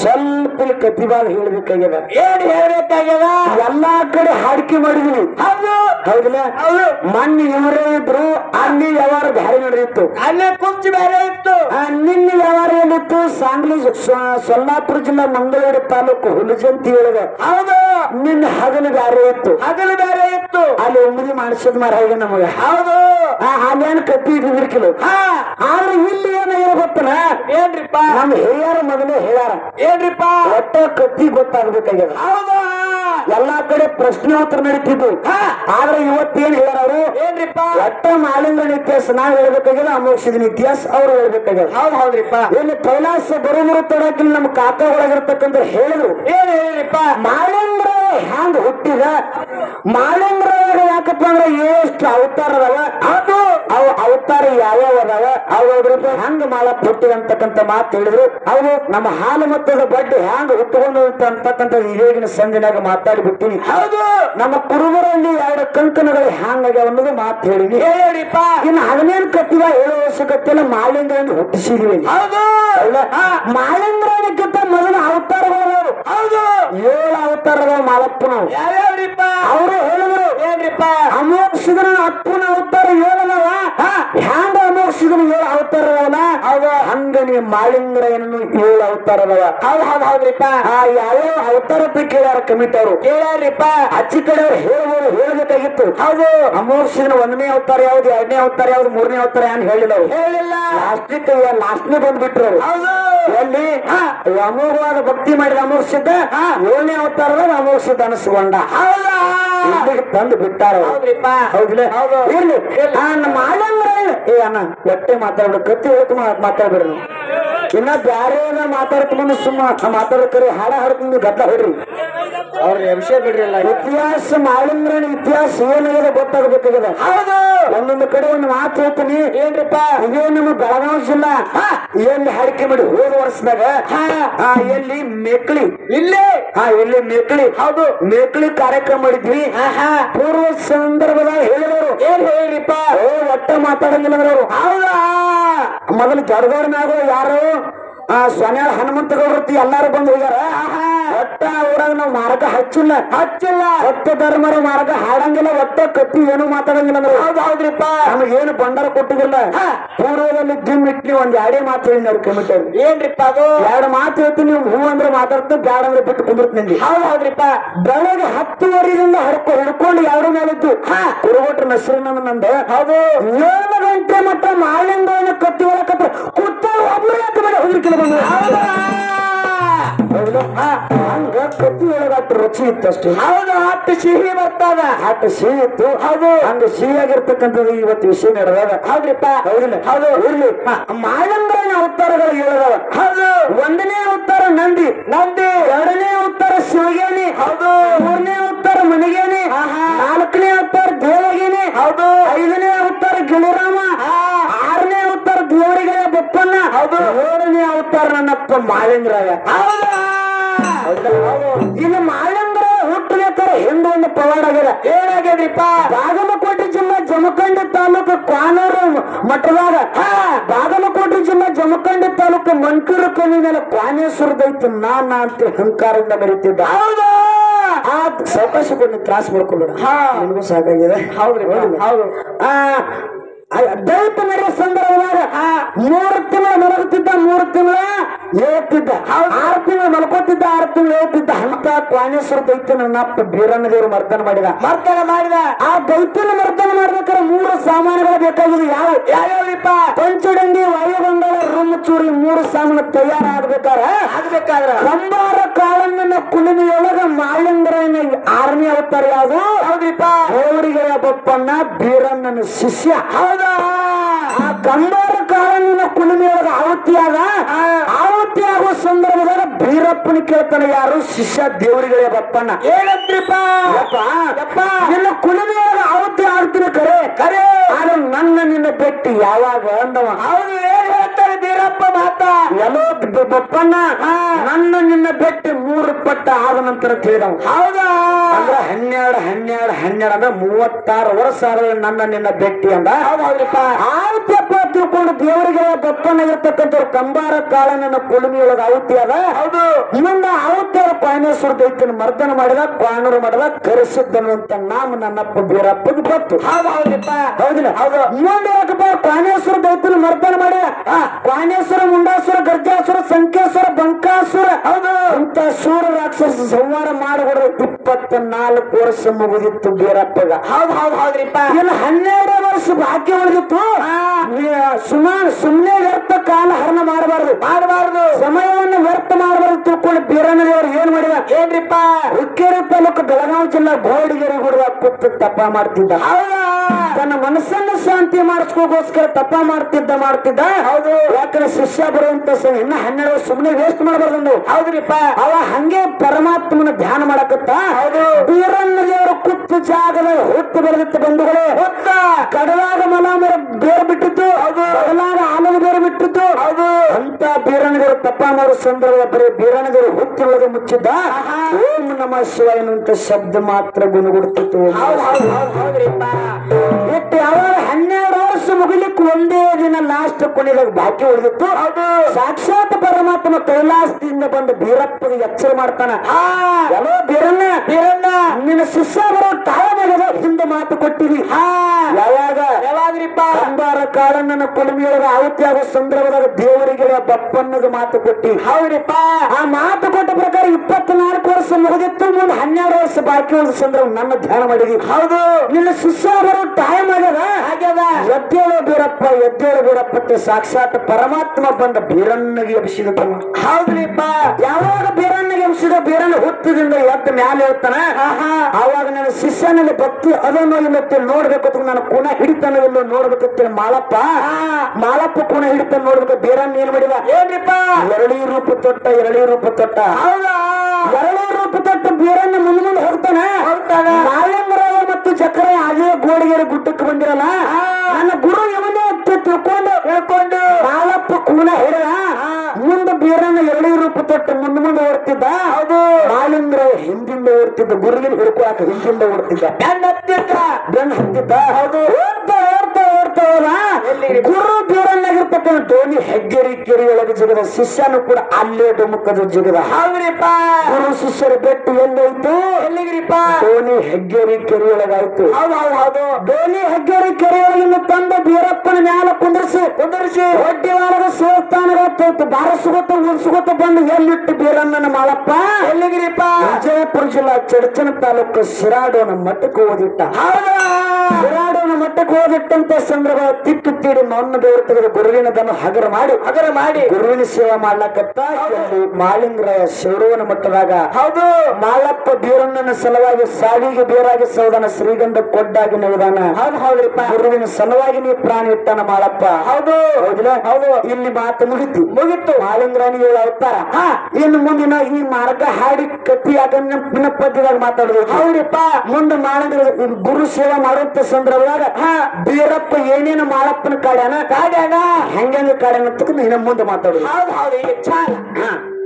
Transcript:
ಸ್ವಲ್ಪ ಇಲ್ಲಿ ಕತಿಬಾಗ ಹೇಳ್ಬೇಕಾಗ್ಯದ ಏನ್ ಹೇಳ್ಬೇಕಾಗ್ಯದ ಎಲ್ಲಾ ಕಡೆ ಹಾಡಿಕೆ ಮಾಡಿದ್ವಿ ಹೌದು ಹೌದಿಲ್ಲ ಹೌದು ಮೊನ್ನೆ ಇವರೇ ಇದ್ರು ಅಲ್ಲಿ ವ್ಯವಹಾರ ಭಾರಿ ನಡೆದಿತ್ತು ಅಲ್ಲೇ ಕುಂಚು ಬೇರೆ ಇತ್ತು ಆ, ನಿನ್ನೆ ವ್ಯವಹಾರ ಏನಿತ್ತು ಸಾಂಗ್ಲಿ ಸ್ವ- ಸೊಲ್ಲಾಪುರ ಜಿಲ್ಲಾ ಮಂಗಳೂರು ತಾಲೂಕು ಹುಲಜಂತಿ ಒಳಗ ಹೌದು ನಿನ್ನೆ ಹಗಲು ಬ್ಯಾರೆ ಇತ್ತು ಹಗಲು ಬೇರೆ ಇತ್ತು ಅಲ್ಲಿ ಒಮ್ಮದಿ ಮಾಡಿಸಿದ ಮಾರ ಈಗ ನಮಗ ಹೌದು ಆ, ಅಲ್ಲೇನು ಕತ್ತಿ ಇಟ್ಟಿರ್ಕಿಲ್ಲ ಹಾ ಆದ್ರೆ ಇಲ್ಲಿ ಏನಾಗ್ಯದ ಗೊತ್ತನ ಏನ್ರಿಪ್ಪ ನಮ್ ಹೇಳ್ಯಾರ ಮೊದಲೇ ಹೇಳ್ಯಾರ ಏನ್ರಿಪ್ಪ ಒಟ್ಟ ಕತ್ತಿ ಗೊತ್ತಾಗ್ಬೇಕಾಗ್ಯದ ಹೌದು ಎಲ್ಲಾ ಕಡೆ ಪ್ರಶ್ನೋತ್ತರ ನಡೀತಿದ್ದು ಹಾ. ಆದ್ರೆ ಇವತ್ತೇನ್ ಹೇಳ್ಯಾರ ಅವರು ಏನ್ರಿಪ್ಪ ಒಟ್ಟ ಮಾಲಿಂಗನ ಇತಿಹಾಸ ನಾವ್ ಹೇಳ್ಬೇಕಾಗ್ಯದ ಅಮೋಕ್ಷದಿನ ಇತಿಹಾಸ ಅವ್ರು ಹೇಳ್ಬೇಕಾಗ್ಯದ ಹೌದ್ ಹೌದ್ರಿಪ್ಪ ಇಲ್ಲಿ ಕೈಲಾಸ ಬರೋಮರು ತಡಕಿಲ್ಲ ನಮ್ಮ ಕಾಕಾಗೊಳಗಿರ್ತಕ್ಕಂಥ ಹೇಳಿದ್ರು ಏನ್ ಹೇಳಿರಿಪ್ಪ ಮಾಳಿಂಗ್ರ ಹ್ಯಾಂಗ ಹುಟ್ಟಿದ ಮಾಳಿಂಗ್ರ ಯಾಕಪ್ಪ ಅಂದ್ರೆ ಎಷ್ಟು ಅವತಾರ ಅದಾವ ಅದು ಅವು ಅವತಾರ ಯಾವ್ಯಾವ ಅದಾವ ಅವುಗಳ ಹಂಗ ಮಾಲಪ್ಪ ಹುಟ್ಟಿದ ಅಂತಕ್ಕಂಥ ಮಾತು ಹೇಳಿದ್ರು ಅವರು ನಮ್ಮ ಹಾಲು ಮತ್ತದ ಬಡ್ಡಿ ಹ್ಯಾಂಗ ಹುಟ್ಟುಕೊಂಡು ಅಂತಕ್ಕಂಥ ಈಗಿನ ಸಂಜೆನಾಗ ಮಾತಾಡಿ ಬಿಟ್ಟಿನಿ ಹೌದು ನಮ್ಮ ಕುರುಬರಲ್ಲಿ ಎರಡು ಕಂಕಣಗಳು ಹ್ಯಾಂಗಾಗ್ಯಾವ ಅನ್ನೋದು ಮಾತು ಹೇಳಿನಿ ಹೇಳಿರಿಪ್ಪ ಇನ್ನು ಅದನ್ನೇನು ಕತ್ತಿವ ಹೇಳೋ ಅವಶ್ಯಕತೆ ಇಲ್ಲ ಮಾಳಿಂಗ್ರನ್ನು ಹುಟ್ಟಿಸಿದ್ವಿ ಹೌದು ಮಾಳಿಂಗ್ರನಕ್ಕಿಂತ ಮೊದಲು ಅವತಾರಗಳು ಹೌದು ಏಳು ಅವತಾರದ ಮಾಲಪ್ಪನ ಯಾವ್ಯಾವ್ರಿಪ್ಪ ಅವರು ಹೇಳಿದ್ರು ಏನ್ರಿಪ್ಪ ಅಮೋಕ್ಷಿದನ ಅಪ್ಪನ ಅವತಾರ ಏಳದವ ಹ್ಯಾಂಗ ಅಮೋಕ್ಷಿದನ ಏಳು ಅವತಾರ ಅದಾವಲ್ಲ ಹೌದು ಹಂಗ ನೀವು ಮಾಳಿಂಗ್ರಯನ್ನು ಏಳು ಅವತಾರ ಅದಾವ ಹೌದ್ ಹೌದ್ ಹೌದ್ರಿಪ್ಪ ಆ ಯಾವ್ಯಾವ ಅವತಾರ ಅಂತ ಕೇಳ್ಯಾರ ಕಮಿಟಿ ಅವರು ಕೇಳ್ಯಾರಿಪ್ಪ ಅಚ್ಚಿ ಕಡೆ ಅವ್ರು ಹೇಳ್ಬೋದು ಹೇಳ್ಬೇಕಾಗಿತ್ತು ಹೌದು ಅಮೋಕ್ಷಿದನ ಒಂದನೇ ಅವತಾರ ಯಾವ್ದು ಎರಡನೇ ಅವತಾರ ಯಾವ್ದು ಮೂರನೇ ಅವತಾರ ಏನ್ ಹೇಳಿಲ್ಲ ಅವ್ರು ಹೇಳಿಲ್ಲ ಲಾಸ್ಟಿಕ್ ಲಾಸ್ಟ್ನೇ ಬಂದ್ಬಿಟ್ರು ಅವ್ರು ಹೌದು ಎಲ್ಲಿ ಅಮೋಘವಾದ ಭಕ್ತಿ ಮಾಡಿದ ಅಮೋಕ್ಷಿದ್ದ ಏಳನೇ ಅವತಾರದ ಅಮೋಕ್ಷಿದ್ದ ಅನಿಸ್ಕೊಂಡ ಹೌದಾ ಇಲ್ಲಿಗೆ ತಂದು ಬಿಟ್ಟಾರ ಅವ್ರು. ಹೌದ್ರಿಪ್ಪ ಹೌದಿಲ್ಲ ಹೌದು. ಇರ್ಲಿ ಆ, ನಮ್ಮ ಆಳಂದ್ರ ಏ ಅಣ್ಣ ಒಟ್ಟೆ ಮಾತಾಡ್ಬಿಡು ಕತ್ತಿ ಹೇಳ್ತು ಮಾತಾಡ್ಬಿಡ್ರಿ ನೀವು. ಇನ್ನ ಬ್ಯಾರೆ ಮಾತಾಡ್ಕೊಂಡು ಸುಮ್ಮ ಮಾತಾಡ್ಕರಿ ಹಾಡ ಹಾಡ್ಕೊಂಡು ಗದ್ದ ಹೊಡ್ರಿ ಅವ್ರ ವಿಷಯ ಬಿಡ್ರಿಲ್ಲ ಇತಿಹಾಸ ಮಾಳಿಂಗ್ರನ ಇತಿಹಾಸ ಏನಾಗಿದೆ ಗೊತ್ತಾಗಬೇಕಾಗಿದೆ ಹೌದು ಒಂದೊಂದು ಕಡೆ ಒಂದು ಮಾತು ಹೇಳ್ತೀನಿ ಏನ್ರಿಪ್ಪ ಇದೇ ನಮ್ಮ ಬೆಳಗಾವಿ ಜಿಲ್ಲಾ ಎಲ್ಲಿ ಹಾಡಿಕೆ ಮಾಡಿ ಹೋದ ವರ್ಷದಾಗ ಆ, ಎಲ್ಲಿ ಮೇಕಳಿ ಇಲ್ಲೇ ಹಾ ಎಲ್ಲಿ ಮೇಕಳಿ ಹೌದು ಮೇಕಳಿ ಕಾರ್ಯಕ್ರಮ ಮಾಡಿದ್ವಿ ಆಹಾ ಪೂರ್ವ ಸಂದರ್ಭದಾಗ ಹೇಳಿದವರು ಏನ್ ಹೇಳಿರಿಪ್ಪ ಓ ಒಟ್ಟ ಮಾತಾಡಂಗಿಲ್ಲ ಅವರು ಹೌದಾ ಮೊದಲು ಜಡಗೌಡನಾಗ ಯಾರು ಆ ಸೊನ್ಯಾಳ ಹನುಮಂತಗೌಡ್ರತಿ ಎಲ್ಲಾರು ಬಂದು ಹೋಗ್ಯಾರ ಒಟ್ಟ ಊರಾಗ ನಾವು ಮಾರ್ಗ ಹಚ್ಚಿಲ್ಲ ಹಚ್ಚಿಲ್ಲ ಸತ್ಯ ಧರ್ಮರ ಮಾರ್ಗ ಹಾಡಂಗಿಲ್ಲ ಒಟ್ಟ ಕತ್ತಿ ಏನು ಮಾತಾಡಂಗಿಲ್ಲ ಅಂದ್ರೆ ಹೌದು ಹೌದ್ರಿಪ್ಪ ನಮಗೇನು ಬಂಡಾರ ಕೊಟ್ಟಿದಿಲ್ಲ ಪೂರ್ವದಲ್ಲಿ ಜಿಮ್ ಇಟ್ಲಿ ಒಂದ್ ಎರಡೇ ಮಾತು ಹೇಳಿ ಅವ್ರು ಕಮಿಟಿ ಏನ್ರಿಪ್ಪ ಅದು ಎರಡು ಮಾತು ಹೇಳ್ತೀನಿ ನೀವು ಹೂ ಅಂದ್ರೆ ಮಾತಾಡ್ತು ಬ್ಯಾಡ ಅಂದ್ರೆ ಬಿಟ್ಟು ಕುಂದಿರ್ತೀನಿ ಹೌದ್ ಹೌದ್ರಿಪ್ಪ ಬೆಳಗ್ಗೆ ಹತ್ತುವರೆಯಿಂದ ಹಡ್ಕೊ ಹಿಡ್ಕೊಂಡು ಎರಡು ಮೇಲಿದ್ದು ಕುರುಗೊಟ್ರ ನಸರಿನ ನಂದು ಹೌದು ಏಳು ಗಂಟೆ ಮಟ್ಟ ಮಾಲಿಂಗನ ಕತ್ತಿ ಒಳಕತ್ರ ಕುತ್ತ ಒಬ್ಬರೇ ಹತ್ತು ಮೇಲೆ ಹೋಗಿರ್ಕಿಲ್ಲ ಬಂದು ಹೌದು ಹಂಗ ಕತ್ತಿ ಒಳಗಟ್ಟು ರುಚಿ ಇತ್ತು ಅಷ್ಟೇ ಹೌದು ಹತ್ತು ಸಿಹಿ ಬರ್ತದ ಅಟ್ಟು ಸಿಹಿ ಇತ್ತು ಹೌದು ಹಂಗ ಸಿಹಿ ಆಗಿರ್ತಕ್ಕಂಥದ್ದು ಇವತ್ತು ವಿಷಯ ನಡೆದಾಗ ಹೌದ್ರಿಪ್ಪ ಹೌದಿಲ್ಲ ಹೌದು ಇರ್ಲಿ ಮಾಲಿಂಗನ ಅವತಾರಗಳು ಹೇಳದವ ಹೌದು ಒಂದನೇ ಅವತಾರ ನಂದಿ ನಂದಿ ಎರಡನೇ ಅವತಾರ ಶಿವಗೇನಿ ಹೌದು ಮೂರನೇ ಅವತಾರ ಮನಿಗೇನಿ ನಾಲ್ಕನೇ ಅವತಾರ ದೇವಗೇನಿ ಹೌದು ಐದನೇ ಅವತಾರ ಗಿಳಿರಾಮ ಆರನೇ ಅವತಾರ ದೇವರಿಗೆ ಬಪ್ಪಣ್ಣ ಹೌದು ಏಳನೇ ಅವತಾರ ನನ್ನಪ್ಪ ಮಾಲಿಂಗರಾಯ ಇಲ್ಲಿ ಮಾಲಿಂಗರ ಹುಟ್ಟಬೇಕಾರೆ ಹಿಂದೆ ಒಂದು ಪವಾಡ ಆಗ್ಯದ ಏನಾಗ್ಯದ್ರಿಪ್ಪ ಬಾಗಲಕೋಟೆ ಜಿಲ್ಲಾ ಜಮಖಂಡಿ ತಾಲೂಕು ಕ್ವಾನೂರು ಮಠದಾಗ ಬಾಗಲಕೋಟೆ ಜಿಲ್ಲಾ ಜಮಖಂಡಿ ತಾಲೂಕು ಮಂಕೂರು ಕವಿ ಮೇಲೆ ಕ್ವಾನೇಶ್ವರದೈತಿ ನಾನ ಅಂತ ಅಹಂಕಾರದಿಂದ ಬರೀತಿದ್ದ ಹೌದಾ ಆ ಸಾವಕಾಶ ಕೊಟ್ಟು ತ್ರಾಸ ಮಾಡ್ಕೊಬೇಡ ನಿನಗೂ ಸಾಕಾಗಿದೆ ಹೌದ್ರಿ ಹೌದು ಆ ಆ ದೈತ ಮರಿಯ ಸಂದರ್ಭದಾಗ ಮೂರು ತಿಂಗಳ ಮಲಗುತ್ತಿದ್ದ ಮೂರು ತಿಂಗಳ ಹೇಳ್ತಿದ್ದ ಆರು ತಿಂಗಳು ಮಲ್ಕೋತಿದ್ದ ಆರು ತಿಂಗಳು ಹೇಳ್ತಿದ್ದ ಅಂತ ಕ್ವಾನೇಶ್ವರ ದೈತ್ಯ ನನ್ನಪ್ಪ ಬೀರಣ್ಣ ದೇವರು ಮರ್ದನ ಮಾಡಿದ ಮರ್ತನ ಮಾಡಿದ ಆ ದೈತ್ಯನ ಮರ್ದನ ಮಾಡ್ಬೇಕಾದ್ರೆ ಮೂರು ಸಾಮಾನುಗಳು ಬೇಕಾಗಿದೆ ಯಾವ ಯಾವ್ಯಾವ್ರಿಪ್ಪ ಪಂಚಡಂಗಿ ವಾಯುಗಂಗಳ ರುಮ್ಮಚೂರಿ ಮೂರು ಸಾಮಾನು ತಯಾರಾಗಬೇಕಾರ ಆಗ್ಬೇಕಾದ್ರ ಕಂಬಾರ ಕಾಳಣ್ಣನ ಕುಲಿಮೆಯೊಳಗ ಮಾಳಿಂಗರನ ಆರನೇ ಅವತಾರ ಯಾವುದು ಹೌದ್ರಿಪ್ಪ ದೇವರಿಗೆ ಬಪ್ಪಣ್ಣ ಬೀರಣ್ಣನ ಶಿಷ್ಯ ಹೌದಾ ಆ ಕಂಬಾರ ಕಾಳಣ್ಣನ ಕುಲಿಮೆಯೊಳಗ ಆವತ್ತಿಯಾಗ ಆವತ್ತಿ ಆಗುವ ಸಂದರ್ಭದಾಗ ಬೀರಪ್ಪನ ಕೇಳ್ತಾನೆ ಯಾರು ಶಿಷ್ಯ ದೇವರಿಗೆ ಬಪ್ಪಣ್ಣ ಏನಂತ್ರಿಪ್ಪ ಯಪ್ಪ ಯಪ್ಪ ನಿನ್ನ ಕುಲಿಮೆಯೊಳಗ ಆವತ್ತಿ ಆಗ್ತೀನಿ ಕರೆ ಕರೆ ಆದ್ರೆ ನನ್ನ ನಿನ್ನ ಬೆಟ್ಟಿ ಯಾವಾಗ ಅಂದವ ಹೌದು ಏನ್ ಹೇಳ್ತಾರೆ ಬೀರಪ್ಪ ಮಾತ ಎಲ್ಲೋ ಬ- ಬಪ್ಪಣ್ಣ ನನ್ನ ನಿನ್ನ ಬೆಟ್ಟಿ ಮೂರು ಪಟ್ಟ ಆದ ನಂತರ ತಿಳಿದವ ಹೌದಾ ಅಂದ್ರ ಹನ್ನೆರಡು ಹನ್ನೆರಡು ಹನ್ನೆರಡು ಅಂದ್ರೆ ಮೂವತ್ತಾರು ವರ್ಷ ಆದ್ರೆ ನನ್ನ ನಿನ್ನ ಬೆಟ್ಟಿ ಅಂದ ಹೌದ್ ಹೌದ್ರಿಪ್ಪ ಆಯ್ತಪ್ಪ ತಿಳ್ಕೊಂಡು ದೇವರಿಗೆ ಬಪ್ಪನಾಗಿರ್ತಕ್ಕಂಥವ್ರು ಕಂಬಾರ ಕಾಳನ ಕುಳುಮಿಯೊಳಗ ಆಹುತಿ ಅದ ಹೌದು ಮುಂದ ಆಹುತಿಯರ ಕ್ವಾನೇಶ್ವರ ದೈತ್ಯನ ಮರ್ದನ ಮಾಡಿದ ಕ್ವಾಣರು ಮಾಡಿದ ಕರೆಸಿದ್ದನು ಅಂತ ನಾಮ ನನ್ನಪ್ಪ ಬೀರಪ್ಪಗೆ ಬತ್ತು ಹೌದು ಹೌದ್ರಿಪ್ಪ ಹೌದಿಲ್ಲ ಹೌದು. ಮುಂದೆ ಯಾಕಪ್ಪ ಕ್ವಾನೇಶ್ವರ ದೈತ್ಯನ ಮರ್ದನ ಮಾಡಿ ಕ್ವಾನೇಶ್ವರ ಮುಂಡಾಸುರ ಗರ್ಜಾಸುರ ಸಂಕೇಶ್ವರ ಬಂಕಾಸುರ ಹೌದು ಅಂತ ಸೂರ ರಾಕ್ಷಸ ಸಂಹಾರ ಮಾಡಿಬಿಡ್ರೆ ಇಪ್ಪತ್ತ ನಾಲ್ಕು ವರ್ಷ ಮುಗಿದಿತ್ತು ಬೀರಪ್ಪಗ ಹೌದು ಹೌದು ಹೌದ್ರಿಪ್ಪ ಇನ್ನು ಹನ್ನೆರಡು ವರ್ಷ ಬಾಕಿ ಉಳಿದಿತ್ತು ಸುಮಾರು ಸುಮ್ಮನೆ ವ್ಯರ್ಥ ಕಾಲ ಹರಣ ಮಾಡಬಾರದು ಮಾಡಬಾರ್ದು ಸಮಯವನ್ನು ವ್ಯರ್ಥ ಮಾಡಬಾರದು ತಿಳ್ಕೊಂಡು ಬೀರಣ್ಣದೇವರು ಏನ್ ಮಾಡಿದ ಏನ್ರಿಪ್ಪ ಹುಕ್ಕೇರಿ ತಾಲೂಕು ಬೆಳಗಾವಿ ಜಿಲ್ಲಾ ಗೋಡಿಗೆರೆ ಗುಡಿದ ಕೂತು ತಪ್ಪ ಮಾಡ್ತಿದ್ದ ಹೌದಾ ತನ್ನ ಮನಸ್ಸನ್ನು ಶಾಂತಿ ಮಾಡಿಸ್ಕೋಗೋಸ್ಕರ ತಪ್ಪ ಮಾಡ್ತಿದ್ದ ಮಾಡ್ತಿದ್ದ ಹೌದು. ಯಾಕಂದ್ರೆ ಶಿಷ್ಯ ಬರುವಂತ ಸ- ಇನ್ನ ಹನ್ನೆರಡು ವರ್ಷ ಸುಮ್ಮನೆ ವೇಸ್ಟ್ ಮಾಡಬಾರ್ದು ಹೌದ್ರಿಪ್ಪ ಅವ ಹಂಗೆ ಪರಮಾತ್ಮನ ಧ್ಯಾನ ಮಾಡಕತ್ತ ಹೌದು. ಬೀರಣ್ಣದೇವರು ಕುತ್ತು ಜಾಗದ ಹುಟ್ಟು ಬೆಳೆದಿತ್ತು ಬಂಧುಗಳು ಹುತ್ತ ಕಡಲಾಗ ಮಲ ಮರ ಬೇರೆ ಬಿಟ್ಟಿತ್ತು ಕಡಲಾಗ ಆಲದ ಬೇರೆ ಬಿಟ್ಟಿತ್ತು ಹೌದು ಅಂತ ಬೀರಣ್ಣದೇವರು ತಪ್ಪ ಮಾಡೋ ಸಂದರ್ಭ ಬರೀ ಬೀರಣ್ಣದೇವರು ಹುಟ್ಟಿನೊಳಗೆ ಮುಚ್ಚಿದ್ದ ಆಹಾ. ಓಂ ನಮ ಶಿವ ಎನ್ನುವಂತ ಶಬ್ದ ಮಾತ್ರ ಗುಣಗುಡುತ್ತಿತ್ತು ಹೌದು ಹೌದು ಹೌದು ಹೌದ್ರಿಪ್ಪ ಇಟ್ಟು ಯಾವಾಗ ಹನ್ನೆರಡು ವರ್ಷ ಮುಗಿಲಿಕ್ಕೆ ಒಂದೇ ದಿನ ಲಾಸ್ಟ್ ಕೊನೆದಾಗ ಬಾಕಿ ಉಳಿದಿತ್ತು ಹೌದು ಸಾಕ್ಷಾತ್ ಪರಮಾತ್ಮ ಕೈಲಾಸದಿಂದ ಬಂದು ಬೀರಪ್ಪಗೆ ಎಚ್ಚರ ಮಾಡ್ತಾನ ಹಾ ಎಲ್ಲೋ ಬೀರಣ್ಣ ಬೀರಣ್ಣ ನಿನ್ನ ಶಿಷ್ಯ ಬರೋ ಟೈಮ್ ಆಗದ ಹಿಂದೆ ಮಾತು ಕೊಟ್ಟಿವಿ ಹಾ ಯಾವಾಗ ಯಾವಾಗ್ರಿಪ್ಪ ಕಂಬಾರ ಕಾಳಣ್ಣನ ಕುಲುಮಿಯೊಳಗ ಆಹುತಿ ಆಗೋ ಸಂದರ್ಭದಾಗ ದೇವರಿಗೆ ಬಪ್ಪನ್ನಗ ಮಾತು ಕೊಟ್ಟಿ ಹೌದ್ರಿಪ್ಪ ಆ ಮಾತು ಕೊಟ್ಟ ಪ್ರಕಾರ ಇಪ್ಪತ್ನಾಲ್ಕು ವರ್ಷ ಮುಗಿದಿತ್ತು ಮುಂದೆ ಹನ್ನೆರಡು ವರ್ಷ ಬಾಕಿ ಉಳಿದ ಸಂದರ್ಭ ನನ್ನ ಧ್ಯಾನ ಮಾಡಿದ್ವಿ ಹೌದು ನಿನ್ನ ಶಿಷ್ಯ ಬರೋ ಟೈಮ್ ಆಗ್ಯದ ಆಗ್ಯದ ಎದ್ದೇಳು ಬೀರಪ್ಪ ಎದ್ದೇಳು ಬೀರಪ್ಪ ಅಂತ ಸಾಕ್ಷಾತ್ ಪರಮಾತ್ಮ ಬಂದ ಬೀರಣ್ಣಗೆ ಎಬ್ಸಿದ ತಮ್ಮ ಹೌದ್ರಿಪ್ಪ ಯಾವಾಗ ಬೀರಣ್ಣಗೆ ಎಬ್ಸಿದ ಬೀರಣ್ಣ ಹುತ್ತದಿಂದ ಎದ್ದ ಮ್ಯಾಲೆ ಇರ್ತಾನ ಆಹಾ ಆವಾಗ ನನ್ನ ಶಿಷ್ಯನಲ್ಲಿ ಭಕ್ತಿ ಅದನ್ನೋ ಇಲ್ಲತ್ತೆ ನೋಡ್ಬೇಕು ನಾನು ಕುಣ ಹಿಡಿತಾನವಿಲ್ಲೋ ನೋಡ್ಬೇಕಂತ ಮಾಳಪ್ಪ ಮಾಳಪ್ಪ ಕುಣ ಹಿಡಿತಾನ ನೋಡ್ಬೇಕು ಬೀರಣ್ಣ ಏನ್ ಮಾಡಿದ ಏನ್ರಿಪ್ಪ ಎರಳಿ ರೂಪ ತೊಟ್ಟ ಎರಳಿ ರೂಪ ತೊಟ್ಟ ಹೌದಾ ಎರಳಿ ರೂಪ ತೊಟ್ಟ ಬೀರಣ್ಣ ಮುಂದೆ ಮುಂದೆ ಹೋಗ್ತಾನ ಹೋಗ್ತಾನ. ಮಾಳಿಂಗರಾಯ ಮತ್ತು ಚಕ್ರ ಅದೇ ಗೋಡಿಗೆರೆ ಗುಡ್ಡಕ್ಕೆ ಬಂದಿರಲ್ಲ ನನ್ನ ಗುರು ಇವನೇ ಅಂತ ತಿಳ್ಕೊಂಡು ಹೇಳ್ಕೊಂಡು ಮಾಳಪ್ಪ ಕೂನ ಹಿಡಿದ ಮುಂದೆ ಬೀರಣ್ಣ ಎರಳಿ ರೂಪ ತೊಟ್ಟು ಮುಂದೆ ಮುಂದೆ ಓಡ್ತಿದ್ದ ಹೌದು ಮಾಳಿಂಗ್ರ ಹಿಂದಿಂದ ಓಡ್ತಿದ್ದ ಗುರುವಿನ ಹಿಡ್ಕೊಳಕ ಹಿಂದಿಂದ ಓಡ್ತಿದ್ದ ಬೆನ್ನ ಹತ್ತಿದ್ದ ಬೆನ್ ಹತ್ತಿದ್ದ ಹೌದು ಓಡ್ತಾ ಓಡ್ತಾ ಓಡ್ತಾ ಹೋದ ಎಲ್ಲಿಗೆ? ಗುರು ಬೀರಣ್ಣಾಗಿರ್ತಕ್ಕಂಥ ಧೋನಿ ಹೆಗ್ಗೆರಿ ಕೆರೆಯೊಳಗೆ ಜಗದ ಶಿಷ್ಯನು ಕೂಡ ಅಲ್ಲೇ ಡುಮುಕದ ಜಗದ ಹೌದ್ರಿಪ್ಪ ಗುರು ಶಿಷ್ಯರ ಬೆಟ್ಟು ಎಲ್ಲೈತು ಎಲ್ಲಿಗ್ರಿಪ್ಪ ಧೋನಿ ಹೆಗ್ಗೇರಿ ಕೆರೆಯೊಳಗಾಯ್ತು ಹೌದು ಹೌದು ಹೌದು ಧೋನಿ ಹೆಗ್ಗೇರಿ ಕೆರೆಯೊಳಗಿಂದ ತಂದ ಬೀರಪ್ಪನ ಮ್ಯಾಲ ಕುಂದರ್ಸಿ ಕುಂದರ್ಸಿ ಒಡ್ಡಿ ಒಳಗ ಶಿವಸ್ಥಾನಗಳ ತೋತು ಬಾರಸುಗೊತ್ತ ಉಳ್ಸುಗೊತ್ತ ಬಂದು ಎಲ್ಲಿಟ್ಟು ಬೀರಣ್ಣನ ಮಾಳಪ್ಪ ಎಲ್ಲಿಗ್ರಿಪ್ಪ ವಿಜಯಪುರ ಜಿಲ್ಲಾ ಚಡಚಣ ತಾಲೂಕು ಶಿರಾಡೋನ ಮಠಕ್ಕೆ ಓದಿಟ್ಟ ಹೌದಾ ಶಿರಾಡೋನ ಮಠಕ್ಕೆ ಓದಿಟ್ಟಂತ ಸಂದರ್ಭ ತಿಕ್ಕು ತೀಡಿ ಮೌನ ದೇವರು ತೆಗೆದು ಗುರುವಿನ ದನ ಹಗರ ಮಾಡಿ ಹಗರ ಮಾಡಿ ಗುರುವಿನ ಸೇವೆ ಮಾಡ್ಲಕತ್ತ ಇಲ್ಲಿ ಮಾಳಿಂಗರಾಯ ಶಿವರೋನ ಮಠದಾಗ ಹೌದು ಮಾಳಪ್ಪ ಬೀರಣ್ಣನ ಸಲುವಾಗಿ ಸಾವಿಗೆ ಬೇರಾಗಿ ಸೌದನ ಶ್ರೀಗಂಧ ಕೊಡ್ಡಾಗಿ ನಗದಾನ ಹೌದು ಹೌದ್ರಿಪ್ಪ ಗುರುವಿನ ಸಲುವಾಗಿ ನೀ ಪ್ರಾಣಿ ಇಟ್ಟಾನ ಮಾಳಪ್ಪ ಹೌದು ಹೌದಿಲ್ಲ ಹೌದು ಇಲ್ಲಿ ಮಾತು ಮುಗಿತು ಮುಗಿತು ಮಾಲಿಂಗರಾಣಿ ಏಳು ಅವತಾರ ಹಾ ಇನ್ನು ಮುಂದಿನ ಈ ಮಾರ್ಗ ಹಾಡಿ ಕತ್ತಿ ಅದನ್ನ ಪದ್ಯದಾಗ ಮಾತಾಡೋದು ಹೌದ್ರಿಪ್ಪ ಮುಂದೆ ಮಾಲಿಂಗ್ರ ಗುರು ಸೇವೆ ಮಾಡುವಂತ ಸಂದರ್ಭದಾಗ ಹಾ ಬೀರಪ್ಪ ಏನೇನು ಮಾಳಪ್ಪನ ಕಾಡ್ಯಾನ ಕಾಡ್ಯಾನ ಹೆಂಗ ಕಾಡ್ಯಾನ ಅಂತ ಇನ್ನ ಮುಂದೆ ಮಾತಾಡೋದು ಹೌದು ಹೌದು ಈಗ ಚಾಲ ಹಾ